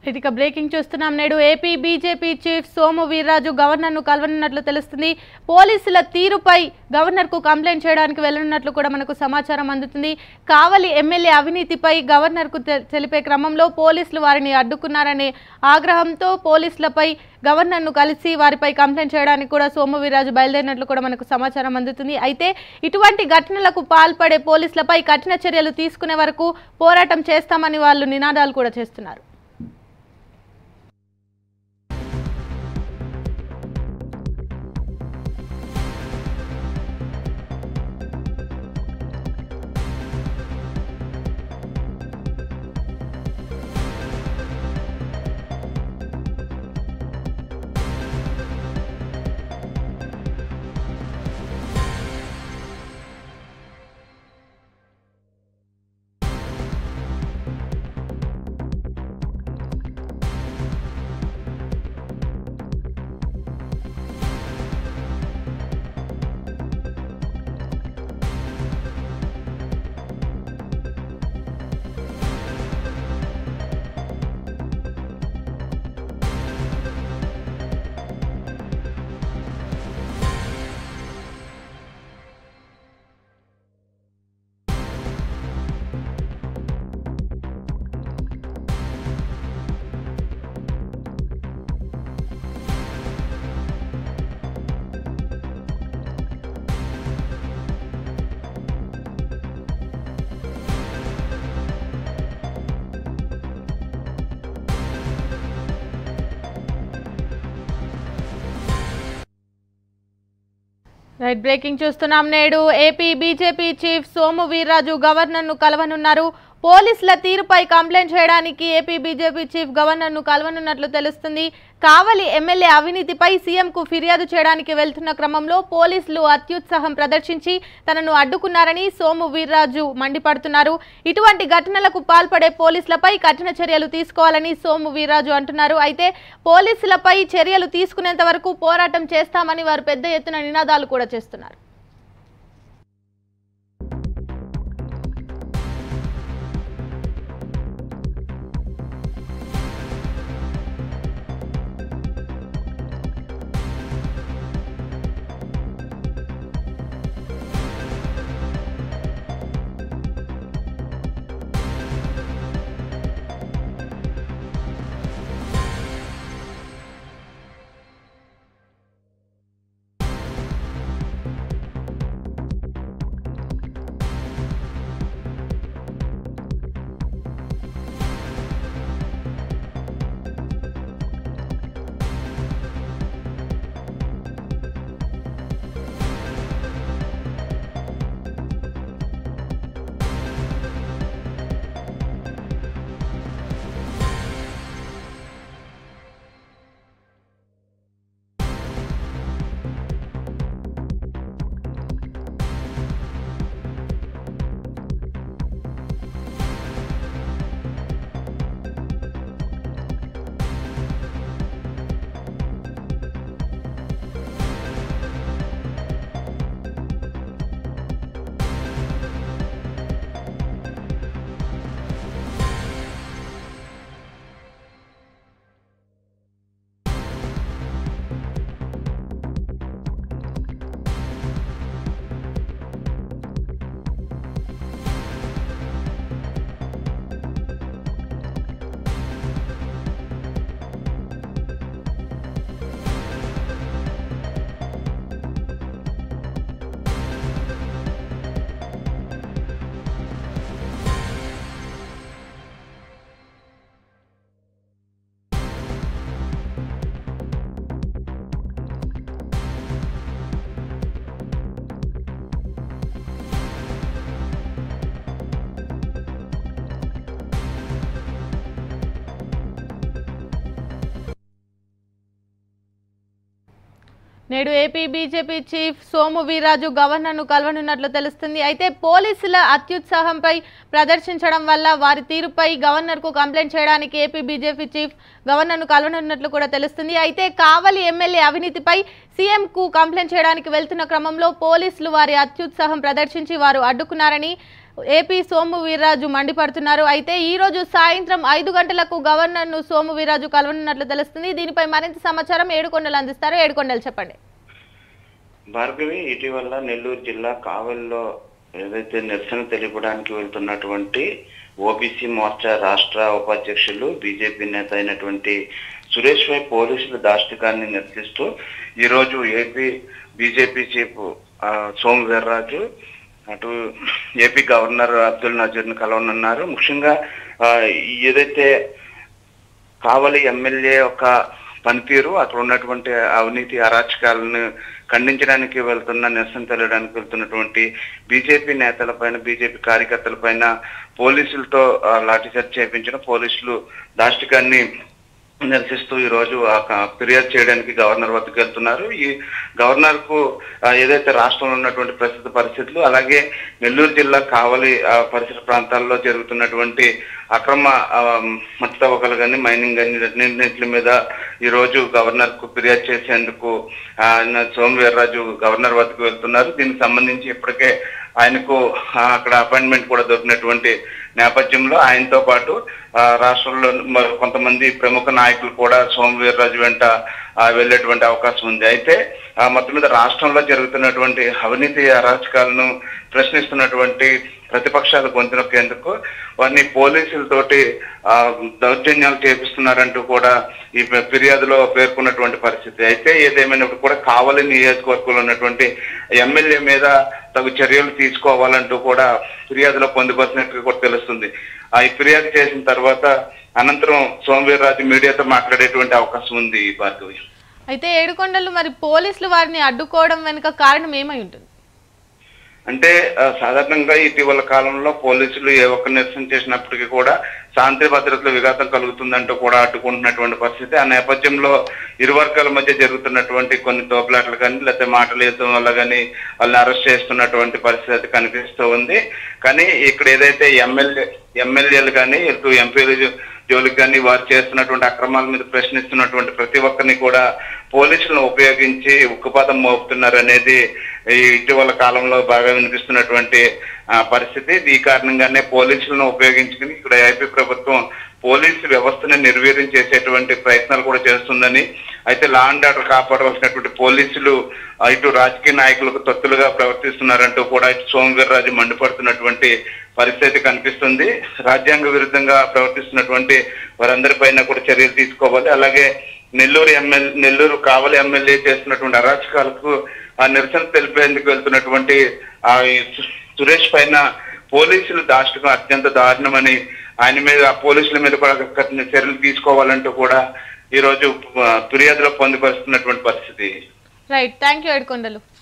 ఇక బ్రేకింగ్ చూస్తున్నాం నేడు AP BJP chief Somu Veerraju గవర్నర్ను కలవనున్నట్లు తెలుస్తుంది పోలీసుల తీరుపై గవర్నర్కు కంప్లైంట్ చేయడానికి వెళ్లనున్నట్లు కూడా మనకు సమాచారం అందుతుంది కావలి ఎమ్మెల్యే అవినీతిపై గవర్నర్కు తె- తెలిపే క్రమంలో పోలీసులు వారిని అడ్డుకున్నారనే ఆగ్రహంతో పోలీసులపై గవర్నర్ను కలిసి వారిపై కంప్లైంట్ చేయడానికి కూడా సోము వీర్రాజు బయలుదేరినట్లు కూడా మనకు సమాచారం అందుతుంది అయితే ఇటువంటి ఘటనలకు పాల్పడే పోలీసులపై కఠిన చర్యలు తీసుకునే వరకు పోరాటం చేస్తామని వాళ్ళు నినాదాలు కూడా చేస్తున్నారు రైట్ బ్రేకింగ్ చూస్తున్నాం నేడు AP BJP chief Somu Veerraju గవర్నర్ను కలవనున్నారు పోలీసుల తీరుపై కంప్లైంట్ చేయడానికి ఏపీ బీజేపీ చీఫ్ గవర్నర్ను కలవనున్నట్లు తెలుస్తుంది కావలి ఎమ్మెల్యే అవినీతిపై సీఎంకు ఫిర్యాదు చేయడానికి వెళ్తున్న క్రమంలో పోలీసులు అత్యుత్సాహం ప్రదర్శించి తనను అడ్డుకున్నారని సోము వీర్రాజు మండిపడుతున్నారు ఇటువంటి ఘటనలకు పాల్పడే పోలీసులపై కఠిన చర్యలు తీసుకోవాలని సోము వీర్రాజు అంటున్నారు అయితే పోలీసులపై చర్యలు తీసుకునేంత వరకు పోరాటం చేస్తామని వారు పెద్ద ఎత్తున నినాదాలు కూడా చేస్తున్నారు నేడు AP BJP chief Somu Veerraju గవర్నర్ను కలవనున్నట్లు తెలుస్తుంది అయితే పోలీసుల అత్యుత్సాహంపై ప్రదర్శించడం వల్ల వారి తీరుపై గవర్నర్కు కంప్లైంట్ చేయడానికి ఏపీ బీజేపీ చీఫ్ గవర్నర్ను కలవనున్నట్లు కూడా తెలుస్తుంది అయితే కావలి ఎమ్మెల్యే అవినీతిపై సీఎంకు కంప్లైంట్ చేయడానికి వెళ్తున్న క్రమంలో పోలీసులు వారి అత్యుత్సాహం ప్రదర్శించి వారు అడ్డుకున్నారని ఏపీ సోము వీర్రాజు మండిపడుతున్నారు అయితే ఈ రోజు సాయంత్రం ఐదు గంటలకు గవర్నర్ను సోము వీర్రాజు కలవనున్నట్లు తెలుస్తుంది దీనిపై మరింత సమాచారం ఏడుకొండలు అందిస్తారు ఏడుకొండలు చెప్పండి భార్గవి ఇటీవల నెల్లూరు జిల్లా కావలిలో ఏదైతే నిరసన తెలిపడానికి వెళ్తున్నటువంటి ఓబీసీ మోర్చా రాష్ట్ర ఉపాధ్యక్షులు బీజేపీ నేత అయినటువంటి సురేష్ పై పోలీసుల దాష్టికాన్ని నిరసిస్తూ ఈరోజు ఏపీ బీజేపీ చీఫ్ ఆ, సోము వీర్రాజు అటు ఏపీ గవర్నర్ అబ్దుల్ నజీర్ను కలవనున్నారు ముఖ్యంగా ఆ, ఏదైతే కావలి ఎమ్మెల్యే యొక్క పనితీరు అక్కడ ఉన్నటువంటి అవినీతి అరాచకాలను ఖండించడానికి వెళ్తున్న నిరసన తెలియడానికి వెళ్తున్నటువంటి బీజేపీ నేతలపైన బీజేపీ కార్యకర్తలపైన పోలీసులతో ఆ, లాఠీచార్జ్ చేయించిన పోలీసులు దాష్టికాన్ని నిరసిస్తూ ఈ రోజు ఆ క- ఫిర్యాదు చేయడానికి గవర్నర్ వద్దకు వెళ్తున్నారు ఈ గవర్నర్ కు ఆ, ఏదైతే రాష్ట్రంలో ఉన్నటువంటి ప్రస్తుత పరిస్థితులు అలాగే నెల్లూరు జిల్లా కావలి ఆ, పరిసర ప్రాంతాల్లో జరుగుతున్నటువంటి అక్రమ ఆ, మట్టి తవ్వకాలు కానీ మైనింగ్ కానీ రెండింటి మీద ఈ రోజు గవర్నర్ కు ఫిర్యాదు చేసేందుకు ఆయన సోము వీర్రాజు గవర్నర్ వద్దకు వెళ్తున్నారు దీనికి సంబంధించి ఇప్పటికే ఆయనకు ఆ, అక్కడ అపాయింట్మెంట్ కూడా దొరికినటువంటి నేపథ్యంలో ఆయనతో పాటు ఆ, రాష్ట్రంలో మరి కొంతమంది ప్రముఖ నాయకులు కూడా సోము వీర్రాజు వెంట ఆ, వెళ్ళేటువంటి అవకాశం ఉంది అయితే ఆ, మొత్తం మీద రాష్ట్రంలో జరుగుతున్నటువంటి అవినీతి అరాచకాలను ప్రశ్నిస్తున్నటువంటి ప్రతిపక్షాలు గొంతునొక్కేందుకు వారిని పోలీసులతోటి ఆ, దౌర్జన్యాలు చేపిస్తున్నారంటూ కూడా ఈ ఫి- ఫిర్యాదులో పేర్కొన్నటువంటి పరిస్థితి అయితే ఏదేమైనప్పుడు కూడా కావలి నియోజకవర్గంలో ఉన్నటువంటి ఎమ్మెల్యే మీద తగు చర్యలు తీసుకోవాలంటూ కూడా ఫిర్యాదులో పొందుపరిచినట్టు కూడా తెలుస్తుంది ఆ ఈ ఫిర్యాదు చేసిన తర్వాత అనంతరం సోమవీర్రాజు మీడియాతో మాట్లాడేటువంటి అవకాశం ఉంది భార్గవి అయితే ఏడుకొండలు మరి పోలీసులు వారిని అడ్డుకోవడం వెనుక కారణం ఏమై ఉంటుంది అంటే ఆ, సాధారణంగా ఇటీవల కాలంలో పోలీసులు ఏ ఒక్క నిరసన చేసినప్పటికీ కూడా శాంతి భద్రతల విఘాతం కలుగుతుందంటూ కూడా అడ్డుకుంటున్నటువంటి పరిస్థితి ఆ నేపథ్యంలో ఇరు వర్గాల మధ్య జరుగుతున్నటువంటి కొన్ని తోపులాటలు కానీ లేకపోతే మాటలు వేయడం వల్ల కానీ వాళ్ళని అరెస్ట్ చేస్తున్నటువంటి పరిస్థితి కనిపిస్తూ ఉంది కానీ ఇక్కడ ఏదైతే ఎమ్మెల్యే ఎమ్మెల్యేలు కానీ ఇటు ఎంపీలు జోలికి కానీ వారు చేస్తున్నటువంటి అక్రమాల మీద ప్రశ్నిస్తున్నటువంటి ప్రతి ఒక్కరిని కూడా పోలీసులను ఉపయోగించి ఉక్కుపాదం మోపుతున్నారు అనేది ఈ ఇటీవల కాలంలో బాగా వినిపిస్తున్నటువంటి ఆ, పరిస్థితి ఈ కారణంగానే పోలీసులను ఉపయోగించుకుని ఇక్కడ ఏపీ ప్రభుత్వం పోలీసు వ్యవస్థను నిర్వీర్యం చేసేటువంటి ప్రయత్నాలు కూడా చేస్తుందని అయితే లా అండ్ ఆర్డర్ కాపాడవలసినటువంటి పోలీసులు ఆ, ఇటు రాజకీయ నాయకులకు తొత్తులుగా ప్రవర్తిస్తున్నారంటూ కూడా ఇటు సోమవీర్రాజు మండిపడుతున్నటువంటి పరిస్థితి కనిపిస్తుంది రాజ్యాంగ విరుద్ధంగా ప్రవర్తిస్తున్నటువంటి వారందరిపైన కూడా చర్యలు తీసుకోవాలి అలాగే నెల్లూరు ఎమ్మెల్యే నెల్లూరు కావలి ఎమ్మెల్యే చేస్తున్నటువంటి అరాచకాలకు ఆ నిరసన తెలిపేందుకు వెళ్తున్నటువంటి ఆ ఈ సు- సురేష్ పైన పోలీసులు దాష్టికం అత్యంత దారుణమని ఆయన మీద ఆ పోలీసుల మీద కూడా కఠిన చర్యలు తీసుకోవాలంటూ కూడా ఈ రోజు ఆ, ఫిర్యాదులో పొందుపరుస్తున్నటువంటి పరిస్థితి రైట్ థ్యాంక్ యూ ఏడుకొండలు